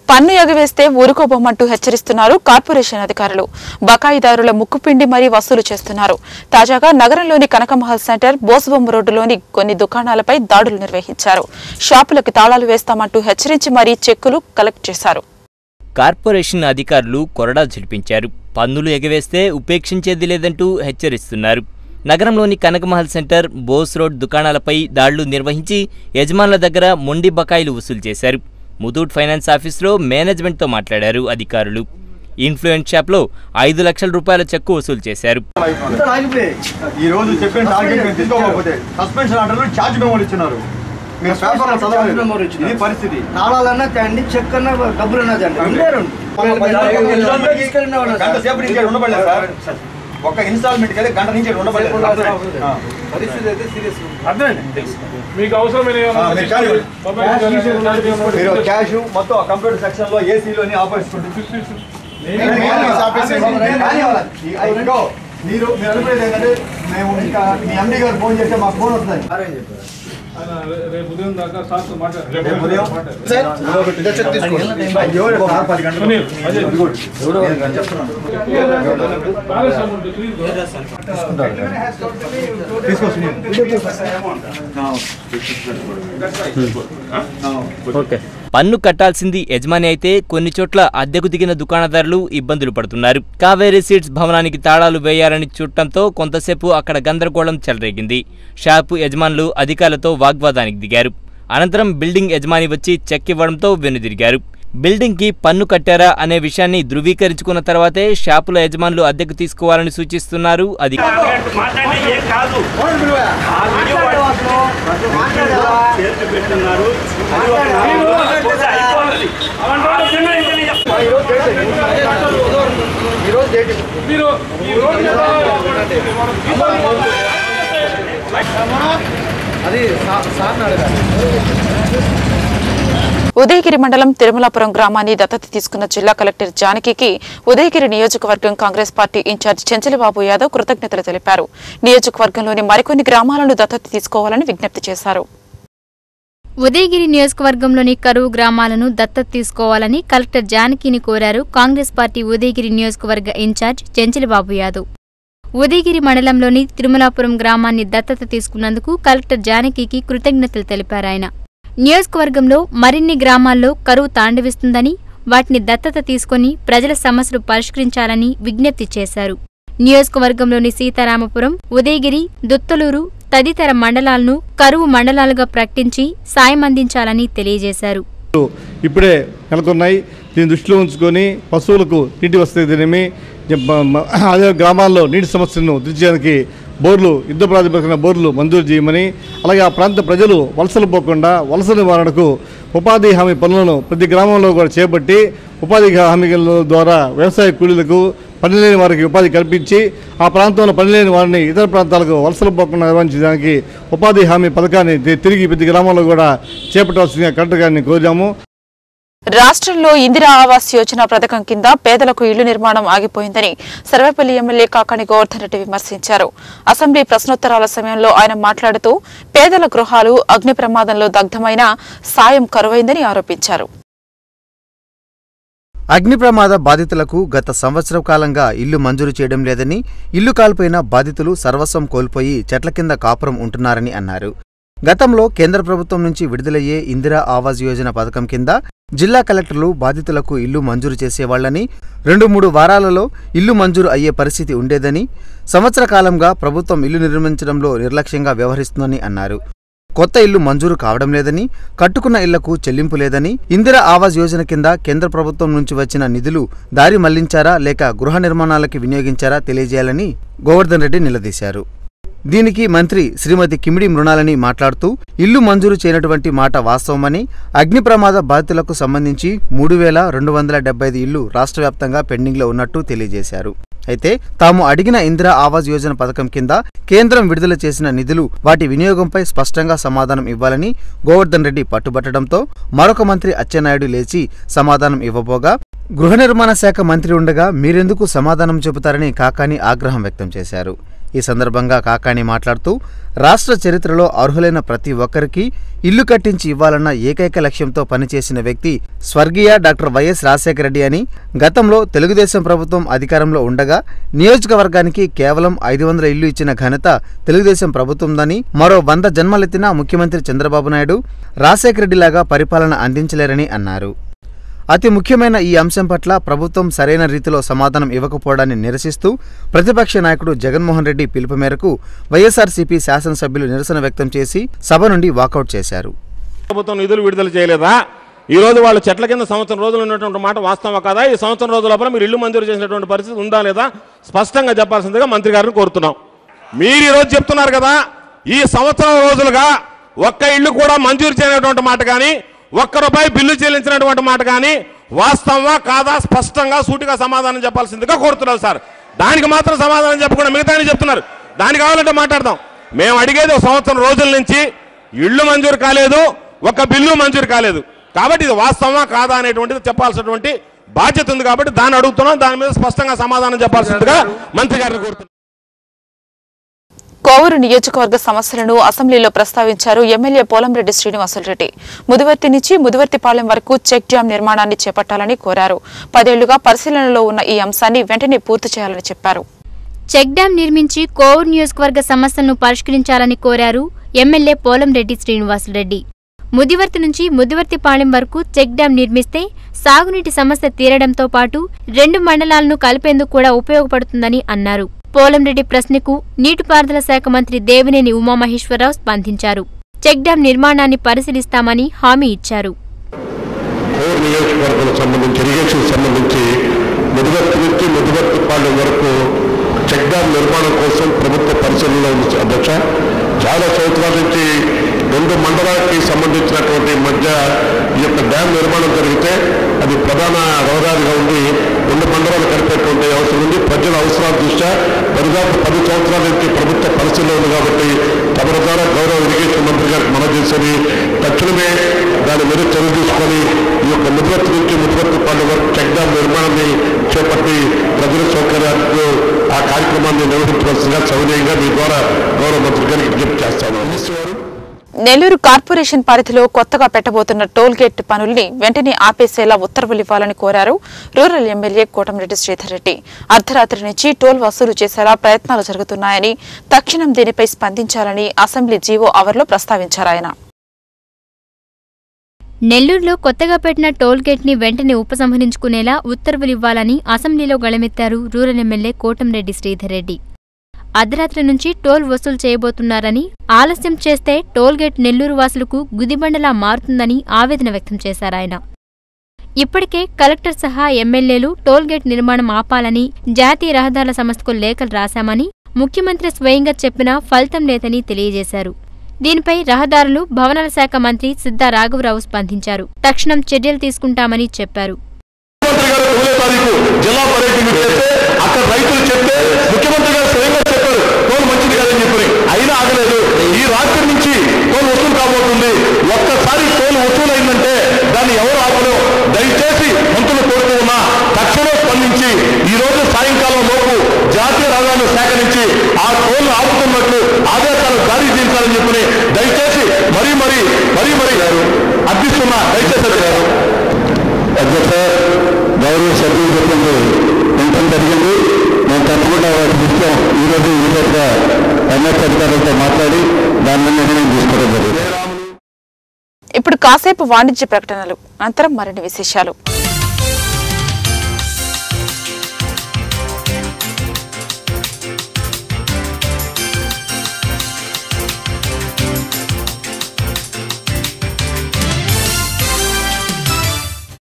పన్ను ఎగవేస్తే ఊరుకోబోమంటూ హెచ్చరిస్తున్నారు కార్పొరేషన్ అధికారులు బకాయిదారుల ముక్కుపిండి మరీ వసూలు చేస్తున్నారు తాజాగా నగరంలోని కనకమహల్ సెంటర్ బోసుబొమ్మ రోడ్డులోని కొన్ని దుకాణాలపై దాడులు నిర్వహించారు షాపులకు తాళాలు వేస్తామంటూ హెచ్చరించి మరీ చెక్కులు కలెక్ట్ చేశారు కార్పొరేషన్ అధికారులు కొరడా ఝిడిపించారు పన్నులు ఎగవేస్తే ఉపేక్షించేది లేదంటూ హెచ్చరిస్తున్నారు నగరంలోని కనకమహల్ సెంటర్ బోస్ రోడ్ దుకాణాలపై దాడులు నిర్వహించి యజమానుల దగ్గర మొండి బకాయిలు వసూలు చేశారు ముతూట్ ఫైనాన్స్ ఆఫీసులో మేనేజ్మెంట్తో మాట్లాడారు అధికారులు ఇన్ఫ్లుయెన్స్ షాప్లో ఐదు లక్షల రూపాయల చెక్కు వసూలు చేశారు ఈ రోజు చెప్పిన టార్గెట్ మేము తీసుకోకపోతే సస్పెన్షన్ ఆర్డర్ ఛార్జ్ మెమోలు ఇచ్చినారు మీరు పేపర్లో చదవలేదు ఇది పరిస్థితి తాళాలన్నా తేండి చెక్ అన్నా డబ్బులు అన్నా తేండి రెండే రెండు తీసుకెళ్ళిన వాళ్ళు గంట సేపు నుంచి ఇక్కడ ఉండబడలేదు సార్ ఒక ఇన్స్టాల్మెంట్ కి అయితే గంట నుంచి ఇక్కడ ఉండబడలేదు ఆ. పరిస్థితి అయితే సీరియస్ అర్థమైంది మీకు అవసరమైన ఆ, మీరు కానీ మొబైల్ కానీ చార్జ్ ఏమన్నా మీరు క్యాష్ మొత్తం ఆ కంప్యూటర్ సెక్షన్ లో ఏసీలోని ఆపరేషన్ మీరు మీరు అనుకునేది ఏంటంటే మేము ఇంకా మీ ఎండి గారు ఫోన్ చేస్తే మాకు ఫోన్ వస్తుంది ఆయన రే- రేపు ఉదయం దాకా సార్తో మాట్లాడు రేపు ఉదయం ఎవరు సార్ పది గంటలు సునీల్, అజయ్. ఇది కూడా. నేను చెప్తున్నాను బ్యాలెన్స్ అమౌంట్ ప్లీజ్ తీసుకో సునీల్ పన్ను కట్టాల్సింది యజమాని అయితే కొన్ని చోట్ల అద్దెకు దిగిన దుకాణదారులు ఇబ్బందులు పడుతున్నారు కావేరీ సీడ్స్ భవనానికి తాళాలు వేయాలని చూడటంతో కొంతసేపు అక్కడ గందరగోళం చెలరేగింది షాపు యజమానులు అధికారులతో వాగ్వాదానికి దిగారు అనంతరం బిల్డింగ్ యజమాని వచ్చి చెక్ ఇవ్వడంతో వెనుదిరిగారు బిల్డింగ్ కి పన్ను కట్టారా అనే విషయాన్ని ధృవీకరించుకున్న తర్వాతే షాపుల యజమానులు అద్దెకు తీసుకోవాలని సూచిస్తున్నారు అధికారులు మాట్లాడితే ఏం కాదు ఆ వీడియో చేతి పెట్టున్నారు అది ఒక నాలుగు రోజులు పోతే అయిపోవాలి. అలాంటి వాళ్ళు చిన్న ఇంజనీర్ చెప్తారు. మీరు ఈ రోజు అది సార్ అడగాలి ఉదయగిరి మండలం తిరుమలాపురం గ్రామాన్ని దత్తత తీసుకున్న జిల్లా కలెక్టర్ జానకికి ఉదయగిరి నియోజకవర్గం కాంగ్రెస్ పార్టీ ఇన్ఛార్జ్ చెంచలిబాబు యాదవ్ కృతజ్ఞతలు తెలిపారు నియోజకవర్గంలోని మరికొన్ని గ్రామాలను దత్తత తీసుకోవాలని విజ్ఞప్తి చేశారు ఉదయగిరి నియోజకవర్గంలోని కరువు గ్రామాలను దత్తత తీసుకోవాలని కలెక్టర్ జానకిని కోరారు కాంగ్రెస్ పార్టీ ఉదయగిరి నియోజకవర్గ ఇన్ఛార్జ్ చెంచలిబాబు యాదవ్ ఉదయగిరి మండలంలోని తిరుమలాపురం గ్రామాన్ని దత్తత తీసుకున్నందుకు కలెక్టర్ జానకికి కృతజ్ఞతలు తెలిపారు ఆయన నియోజకవర్గంలో మరిన్ని గ్రామాల్లో కరువు తాండవిస్తుందని వాటిని దత్తత తీసుకొని ప్రజల సమస్యలు పరిష్కరించాలని విజ్ఞప్తి చేశారు నియోజకవర్గంలోని సీతారామపురం ఉదయగిరి దుత్తలూరు తదితర మండలాలను కరువు మండలాలుగా ప్రకటించి సాయం అందించాలని తెలియజేశారు ఇప్పుడే నెలకొన్నాయి దీన్ని దృష్టిలో ఉంచుకొని పశువులకు నీటి వసతినేమి అదే గ్రామాల్లో నీటి సమస్యను తీర్చడానికి బోర్లు యుద్ధ ప్రాతిపదికన బోర్లు మంజూరు చేయమని అలాగే ఆ ప్రాంత ప్రజలు వలసలు పోకుండా వలస నివారణకు ఉపాధి హామీ పనులను ప్రతి గ్రామంలో కూడా చేపట్టి ఉపాధి హామీల ద్వారా వ్యవసాయ కూలీలకు పని లేని వారికి ఉపాధి కల్పించి ఆ ప్రాంతంలో పని లేని వారిని ఇతర ప్రాంతాలకు వలసలు పోకుండా నిర్వహించడానికి ఉపాధి హామీ పథకాన్ని తి- తిరిగి ప్రతి గ్రామంలో కూడా చేపట్టాల్సిందిగా కలెక్టర్ గారిని కోరాము రాష్ట్రంలో ఇందిరా ఆవాస్ యోజన పథకం కింద పేదలకు ఇళ్లు నిర్మాణం ఆగిపోయిందని సర్వేపల్లి ఎమ్మెల్యే కాకాని గోవర్ధన్ రెడ్డి విమర్శించారు అసెంబ్లీ ప్రశ్నోత్తరాల సమయంలో ఆయన మాట్లాడుతూ పేదల గృహాలు అగ్ని ప్రమాదంలో దగ్ధమైన సాయం కరువైందని ఆరోపించారు అగ్ని ప్రమాద బాధితులకు గత సంవత్సరం కాలంగా ఇల్లు మంజూరు చేయడం లేదని ఇల్లు కాల్పోయిన బాధితులు సర్వస్వం కోల్పోయి చెట్ల కింద కాపురం ఉంటున్నారని అన్నారు గతంలో కేంద్ర ప్రభుత్వం నుంచి విడుదలయ్యే ఇందిరా ఆవాస్ యోజన పథకం కింద జిల్లా కలెక్టర్లు బాధితులకు ఇల్లు మంజూరు చేసేవాళ్లని రెండు మూడు వారాలలో ఇల్లు మంజూరు అయ్యే పరిస్థితి ఉండేదని సంవత్సర కాలంగా ప్రభుత్వం ఇల్లు నిర్మించడంలో నిర్లక్ష్యంగా వ్యవహరిస్తుందని అన్నారు కొత్త ఇల్లు మంజూరు కావడం లేదని కట్టుకున్న ఇళ్లకు చెల్లింపు లేదని ఇందిరా ఆవాస్ యోజన కింద కేంద్ర ప్రభుత్వం నుంచి వచ్చిన నిధులు దారి మళ్లించారా లేక గృహ నిర్మాణాలకి వినియోగించారా తెలియజేయాలని గోవర్ధన్ రెడ్డి నిలదీశారు దీనికి మంత్రి శ్రీమతి కిమిడి మృణాలని మాట్లాడుతూ ఇల్లు మంజూరు చేయనటువంటి మాట వాస్తవమని అగ్ని ప్రమాద బాధితులకు సంబంధించి మూడు వేల రెండు వందల డెబ్బై ఐదు ఇల్లు రాష్ట్ర వ్యాప్తంగా పెండింగ్లో ఉన్నట్టు తెలియజేశారు అయితే తాము అడిగిన ఇందిరా ఆవాస్ యోజన పథకం కింద కేంద్రం విడుదల చేసిన నిధులు వాటి వినియోగంపై స్పష్టంగా సమాధానం ఇవ్వాలని గోవర్ధన్ రెడ్డి పట్టుబట్టడంతో మరొక మంత్రి అచ్చెన్నాయుడు లేచి సమాధానం ఇవ్వబోగా గృహ నిర్మాణ శాఖ మంత్రి ఉండగా మీరెందుకు సమాధానం చెబుతారని కాకాని ఆగ్రహం వ్యక్తం చేశారు ఈ సందర్భంగా కాకాణి మాట్లాడుతూ రాష్ట్ర చరిత్రలో అర్హులైన ప్రతి ఒక్కరికి ఇల్లు కట్టించి ఇవ్వాలన్న ఏకైక లక్ష్యంతో పనిచేసిన వ్యక్తి స్వర్గీయ డాక్టర్ వైఎస్ రాజశేఖర రెడ్డి అని గతంలో తెలుగుదేశం ప్రభుత్వం అధికారంలో ఉండగా నియోజకవర్గానికి కేవలం ఐదు వందల ఇల్లు ఇచ్చిన ఘనత తెలుగుదేశం ప్రభుత్వందని మరో వంద జన్మలెత్తిన ముఖ్యమంత్రి చంద్రబాబు నాయుడు రాజశేఖర రెడ్డిలాగా పరిపాలన అందించలేరని అన్నారు అతి ముఖ్యమైన ఈ అంశం పట్ల ప్రభుత్వం సరైన రీతిలో సమాధానం ఇవ్వకపోవడాన్ని నిరసిస్తూ ప్రతిపక్ష నాయకుడు జగన్మోహన్ రెడ్డి పిలుపు మేరకు వైఎస్ఆర్సీపీ శాసనసభ్యులు నిరసన వ్యక్తం చేసి సభ నుండి వాకౌట్ చేశారు ప్రభుత్వం నిధులు విడుదల చేయలేదా ఈ రోజు వాళ్ళు చెట్ల కింద సంవత్సరం రోజులు ఉన్నటువంటి మాట వాస్తవం కాదా ఈ సంవత్సరం రోజుల లోపల మీరు ఇల్లు మంజూరు చేసినటువంటి పరిస్థితి ఉందా లేదా స్పష్టంగా చెప్పాల్సిందిగా మంత్రి గారిని కోరుతున్నాం మీరు ఈ రోజు చెప్తున్నారు కదా ఈ సంవత్సరం రోజులుగా ఒక్క ఇల్లు కూడా మంజూరు చేయనటువంటి మాట కానీ ఒక్క రూపాయి బిల్లు చెల్లించినటువంటి మాట కానీ వాస్తవమా కాదా స్పష్టంగా సూటిగా సమాధానం చెప్పాల్సిందిగా కోరుతున్నారు సార్ దానికి మాత్రం సమాధానం చెప్పకుండా మిగతా చెప్తున్నారు దానికి కావాలంటే మాట్లాడదాం మేము అడిగేది ఒక సంవత్సరం రోజుల నుంచి ఇళ్ళు మంజూరు కాలేదు ఒక బిల్లు మంజూరు కాలేదు కాబట్టి ఇది వాస్తవమా కాదా అనేటువంటిది చెప్పాల్సినటువంటి బాధ్యత ఉంది కాబట్టి దాన్ని అడుగుతున్నాం దాని మీద స్పష్టంగా సమాధానం చెప్పాల్సిందిగా మంత్రి గారిని కోరుతున్నాం కోవూరు నియోజకవర్గ సమస్యలను అసెంబ్లీలో ప్రస్తావించారు ఎమ్మెల్యే పోలంరెడ్డి శ్రీనివాసులరెడ్డి ముదివర్తి నుంచి ముదివర్తిపాలెం వరకు చెక్ డ్యాం నిర్మాణాన్ని చేపట్టాలని కోరారు పదేళ్లుగా పరిశీలనలో ఉన్న ఈ అంశాన్ని వెంటనే పూర్తి చేయాలని చెప్పారు చెక్ డ్యాం నిర్మించి కోవూరు నియోజకవర్గ సమస్యలను పరిష్కరించాలని కోరారు ఎమ్మెల్యే పోలంరెడ్డి శ్రీనివాసులరెడ్డి ముదివర్తి నుంచి ముదివర్తిపాలెం వరకు చెక్ డ్యాం నిర్మిస్తే సాగునీటి సమస్య తీరడంతో పాటు రెండు మండలాలను కలిపేందుకు కూడా ఉపయోగపడుతుందని అన్నారు పోలంరెడ్డి ప్రశ్నకు నీటిపారుదల శాఖ మంత్రి దేవినేని ఉమామహేశ్వరరావు స్పందించారు చెక్ డ్యాం నిర్మాణాన్ని పరిశీలిస్తామని హామీ ఇచ్చారు కోర్ నియోజకవర్గం సంబంధించి ఇరిగేషన్ సంబంధించి ముదివర్తి నుంచి ముదివర్తిపాలెం వరకు చెక్ డ్యామ్ నిర్మాణం కోసం ప్రభుత్వ పరిశీలనలో ఉంది అధ్యక్ష చాలా సంవత్సరాల నుంచి రెండు మండలాలకి సంబంధించినటువంటి మధ్య ఈ యొక్క డ్యామ్ నిర్మాణం జరిగితే అది ప్రధాన రహదారిగా ఉండి రెండు మండలాలు కలిపేటువంటి అవసరం ఉంది ప్రజల అవసరాల దృష్ట్యా దరిదాపు పది సంవత్సరాల నుంచి ప్రభుత్వ పరిశీలన ఉంది కాబట్టి తమరి ద్వారా గౌరవ ఇరిగేషన్ మంత్రి గారికి మనం చేసేది తక్షణమే దాని మీద చర్య తీసుకొని ఈ యొక్క ముద్రత్తు నుంచి ముద్రత్తు పల్లె వరకు చెక్ డ్యామ్ నిర్మాణాన్ని చేపట్టి ప్రజల సౌకర్యాలకు ఆ కార్యక్రమాన్ని నిర్వహించవలసిందిగా సౌనీయంగా మీ ద్వారా గౌరవ మంత్రి గారికి విజ్ఞప్తి చేస్తాను నెల్లూరు కార్పొరేషన్ పరిధిలో కొత్తగా పెట్టబోతున్న టోల్ గేట్ పనుల్ని వెంటనే ఆపేసేలా ఉత్తర్వులు ఇవ్వాలని కోరారు రూరల్ ఎమ్మెల్యే కోటమిరెడ్డి శ్రీధర్ రెడ్డి అర్ధరాత్రి నుంచి టోల్ వసూలు చేసేలా ప్రయత్నాలు జరుగుతున్నాయని తక్షణం దీనిపై స్పందించాలని అసెంబ్లీ జీవో అవర్లో ప్రస్తావించారు ఆయన నెల్లూరులో కొత్తగా పెట్టిన టోల్ గేట్ ని వెంటనే ఉపసంహరించుకునేలా ఉత్తర్వులివ్వాలని అసెంబ్లీలో గళమెత్తారు రూరల్ ఎమ్మెల్యే కోటంరెడ్డి శ్రీధర్ రెడ్డి అర్ధరాత్రి నుంచి టోల్ వసూలు చేయబోతున్నారని ఆలస్యం చేస్తే టోల్ గేట్ నెల్లూరు వాసులకు గుదిబండలా మారుతుందని ఆవేదన వ్యక్తం చేశారాయన ఇప్పటికే కలెక్టర్ సహా ఎమ్మెల్యేలు టోల్ గేట్ నిర్మాణం ఆపాలని జాతీయ రహదారుల సంస్థకు లేఖలు రాశామని ముఖ్యమంత్రి స్వయంగా చెప్పినా ఫలితం లేదని తెలియజేశారు దీనిపై రహదారులు భవనాల శాఖ మంత్రి సిద్ధా రాఘవరావు స్పందించారు తక్షణం చర్యలు తీసుకుంటామని చెప్పారు తొమ్మిదో తారీఖు జిల్లా పర్యటన చేస్తే అక్కడ రైతులు చెప్తే ముఖ్యమంత్రి గారు స్వయంగా చెప్పారు టోల్ మంచిది కాదని చెప్పి అయినా ఆగలేదు ఈ రాత్రి నుంచి టోల్ వసూలు కాబోతుంది ఒక్కసారి టోల్ వసూలు అయిందంటే దాన్ని ఎవరు ఆపలేవు దయచేసి మంత్రులు కోరుతూ ఉన్నా తక్షణం స్పందించి ఈ రోజు సాయంకాలం లోపు జాతీయ రహదారుల శాఖ నుంచి ఆ టోల్ ఆపుతున్నట్లు ఆదేశాలు జారీ చేయించాలని చెప్పి దయచేసి మరీ మరీ మరీ మరీ అర్థిస్తున్నా దయచేసి గారు అధ్యక్ష గౌరవ సభ్యులు చెప్పింది వింటం జరిగింది మేము తప్పకుండా వాటి విషయం ఈరోజు ఇమీడియట్గా ఎంఎస్ అధికారులతో మాట్లాడి దాని మీద నిర్ణయం తీసుకోవడం జరిగింది ఇప్పుడు కాసేపు వాణిజ్య ప్రకటనలు అనంతరం మరిన్ని విశేషాలు